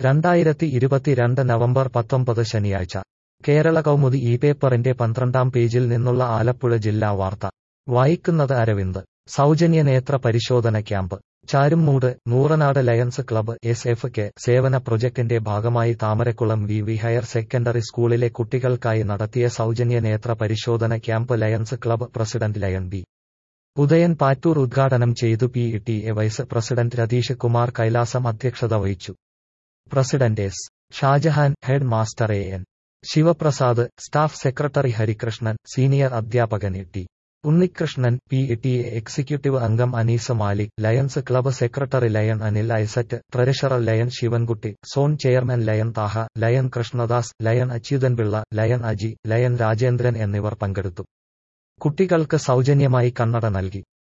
രണ്ടായിരത്തി ഇരുപത്തിരണ്ട് നവംബർ പത്തൊമ്പത് ശനിയാഴ്ച കേരള കൗമുദി ഈ പേപ്പറിന്റെ പന്ത്രണ്ടാം പേജിൽ നിന്നുള്ള ആലപ്പുഴ ജില്ലാ വാർത്ത വായിക്കുന്നത് അരവിന്ദ് സൗജന്യ നേത്ര പരിശോധന camp Charummood Nooranad Lions Club S F K സേവന പ്രൊജക്ടിന്റെ ഭാഗമായി Thamarakulam V V higher secondary സ്കൂളിലെ കുട്ടികൾക്കായി നടത്തിയ സൗജന്യ നേത്ര പരിശോധന camp Lions Club president Lion B Udayan Pattoor ഉദ്ഘാടനം ചെയ്തു P T A vice president Ratheesh Kumar Kailasam അധ്യക്ഷത വഹിച്ചു president S Shajahan head master A N Sivaprasad staff secretary Harikrishnan senior അധ്യാപകൻ T Unnikrishnan P T A executive അംഗം Anees Malik Lions club secretary Lion Anil ഐസറ്റ് treasurer Lion Sivankutty zone chairman Lion Thaha Lion Krishnadas Lion Achuthan Pillai Lion Aji Lion Rajendran എന്നിവർ പങ്കെടുത്തു കുട്ടികൾക്ക് സൗജന്യമായി കണ്ണട നൽകി